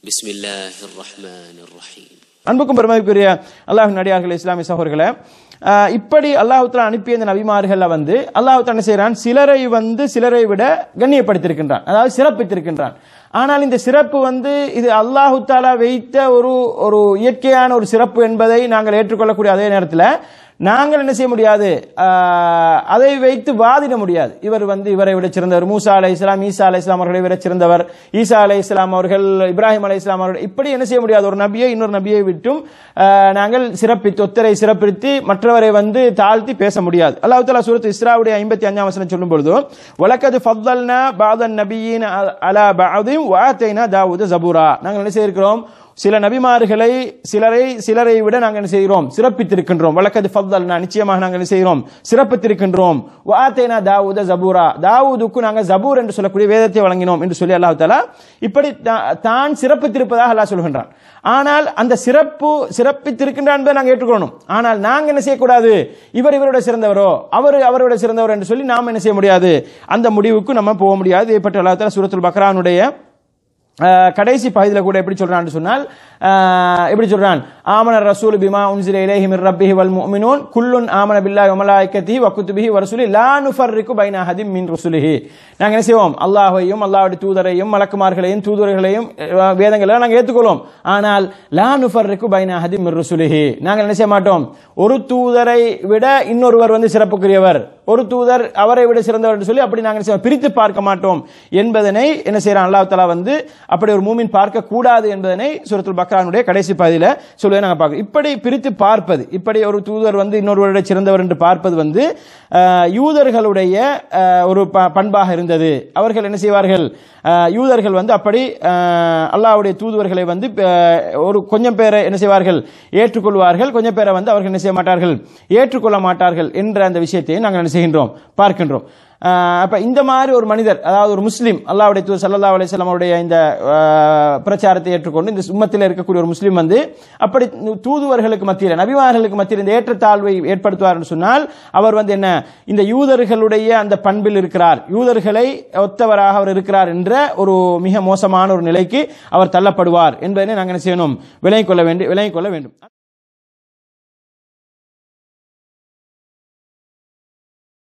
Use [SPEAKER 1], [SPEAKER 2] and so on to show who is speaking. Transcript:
[SPEAKER 1] بسم الله الرحمن الرحيم
[SPEAKER 2] அன்புக்கும் பெருமதிக்குரிய அல்லாஹின் நடிகார்கள் இஸ்லாமிய சகோதரர்களே ஆஹ் இப்படி அல்லாஹுத்தலா அனுப்பிய இந்த நபிமார்கள்ல வந்து அல்லாஹுத்தலா என்ன செய்கிறான் சிலரை வந்து சிலரை விட கண்ணியப்படுத்தியிருக்கின்றான் அதாவது சிறப்பித்திருக்கின்றான் ஆனால் இந்த சிறப்பு வந்து இது அல்லாஹு தாலா வைத்த ஒரு ஒரு இயற்கையான ஒரு சிறப்பு என்பதை நாங்கள் ஏற்றுக்கொள்ளக்கூடிய அதே நேரத்தில் நாங்கள் என்ன செய்ய முடியாது ஆஹ் அதை வைத்து வாதிட முடியாது இவர் வந்து இவரை விட சிறந்தவர் மூசா அலை இஸ்லாம் ஈசா அலை இஸ்லாம் அவர்களை விட சிறந்தவர் ஈசா அலை இஸ்லாம் அவர்கள் இப்ராஹிம் அலை இஸ்லாம் அவர்கள் இப்படி என்ன செய்ய முடியாது ஒரு நபியை இன்னொரு நபியை விட்டும் ஆஹ் நாங்கள் சிறப்பித்து ஒத்தரை சிறப்பித்து மற்றவரை வந்து தாழ்த்தி பேச முடியாது அல்லாஹ் தாலா சூரத் இஸ்ராவுடைய ஐம்பத்தி அஞ்சாம் வசனம் சொல்லும் பொழுது வழக்கது ஃபத்தல்னா பாதன் நபியின் அலா பாதிம் வாத்தைனா தாவூது ஜபூரா நாங்கள் என்ன செய்திருக்கிறோம் சில நபிமார்களை சிலரை சிலரை விட நாங்கள் என்ன செய்கிறோம் சிறப்பித்திருக்கின்றோம் வழக்கது ஃபத்தல்னா நிச்சயமாக நாங்கள் என்ன செய்கிறோம் சிறப்பித்திருக்கின்றோம் வாத்தேனா தாவூத ஜபூரா தாவூதுக்கு நாங்கள் ஜபூர் என்று சொல்லக்கூடிய வேதத்தை வழங்கினோம் என்று சொல்லி அல்லாஹ் தாலா இப்படி தா- தான் சிறப்பித்திருப்பதாக அல்லாஹ் சொல்கின்றான் ஆனால் அந்த சிறப்பு சிறப்பித்திருக்கின்றான் என்பதை நாங்கள் ஏற்றுக்கொள்ளணும் ஆனால் நாங்கள் என்ன செய்யக்கூடாது இவர் இவரோட சிறந்தவரோ அவர் அவரோட சிறந்தவர் என்று சொல்லி நாம் என்ன செய்ய முடியாது அந்த முடிவுக்கு நம்ம போக முடியாது இதை பற்றி அல்லாஹ் தாலா சூரத்துல் பக்ரானுடைய அஹ், கடைசி பகுதியில் கூட எப்படி சொல்றான்னு சொன்னால் அஹ், எப்படி சொல்றான் ஆமன ரசூல் பிமா உன்சில இலைஹி மிர் ரப்பிஹி வல் முஃமினூன் குல்லுன் ஆமன பில்லாஹி வ மலாயிகத்திஹி வ குத்துபிஹி வ ரசூலி லா நுஃபர்ரிகு பைன அஹதிம் மின் ருசுலிஹி நாங்க என்ன செய்வோம் அல்லாஹ்வையும் அல்லாஹ்வுடைய தூதரையும் மலக்குமார்களையும் தூதர்களையும் அஹ், வேதங்களை நாங்கள் ஏற்றுக்கொள்வோம் ஆனால் லா நுஃபர்ரிகு பைன அஹதிம் மின் ருசுலிஹி நாங்கள் என்ன செய்ய மாட்டோம் ஒரு தூதரை விட இன்னொருவர் வந்து சிறப்புக்குரியவர் ஒரு தூதர் அவரை விட சிறந்தவர் என்று சொல்லி அப்படி நாங்கள் என்ன செய்வோம்? பிரித்து பார்க்க மாட்டோம் என்பதனை என்ன செய்யறான் அல்லாஹ் தஆலா வந்து அப்படி ஒரு மூமின் பார்க்க கூடாது என்பதனை சூரத்துல் பக்ரானுடைய கடைசி பகுதியில் சொல்லுவதை நாங்கள் பார்க்கிறோம் இப்படி பிரித்து பார்ப்பது இப்படி ஒரு தூதர் வந்து இன்னொருவருடைய சிறந்தவர் என்று பார்ப்பது வந்து அஹ், யூதர்களுடைய அஹ், ஒரு ப- பண்பாக இருந்தது அவர்கள் என்ன செய்வார்கள் அஹ், யூதர்கள் வந்து அப்படி அஹ், அல்லாஹ்வுடைய தூதுவர்களை வந்து அஹ், ஒரு கொஞ்சம் பேரை என்ன செய்வார்கள் ஏற்றுக்கொள்வார்கள் கொஞ்சம் பேரை வந்து அவர்கள் என்ன செய்ய மாட்டார்கள் ஏற்றுக்கொள்ள மாட்டார்கள் என்ற அந்த விஷயத்தை நாங்கள் என்ன செய்கின்றோம் பார்க்கின்றோம் அஹ், அப்ப இந்த மாதிரி ஒரு மனிதர் அதாவது ஒரு முஸ்லீம் அல்லாஹ்வுடைய தூதர் ஸல்லல்லாஹு அலைஹி வஸல்லம் அவருடைய இந்த அஹ், பிரச்சாரத்தை ஏற்றுக்கொண்டு இந்த உம்மத்தில் இருக்கக்கூடிய ஒரு முஸ்லீம் வந்து அப்படி தூதுவர்களுக்கு மத்தியில் நபிமார்களுக்கு மத்தியில் இந்த ஏற்றத்தாழ்வை ஏற்படுத்துவார் என்று சொன்னால் அவர் வந்து என்ன இந்த யூதர்களுடைய அந்த பண்பில் இருக்கிறார் யூதர்களை ஒத்தவராக அவர் இருக்கிறார் என்ற ஒரு மிக மோசமான ஒரு நிலைக்கு அவர் தள்ளப்படுவார் என்பதனை நாங்கள் என்ன செய்யணும் விலகிக் கொள்ள வேண்டும் விலகிக் கொள்ள வேண்டும்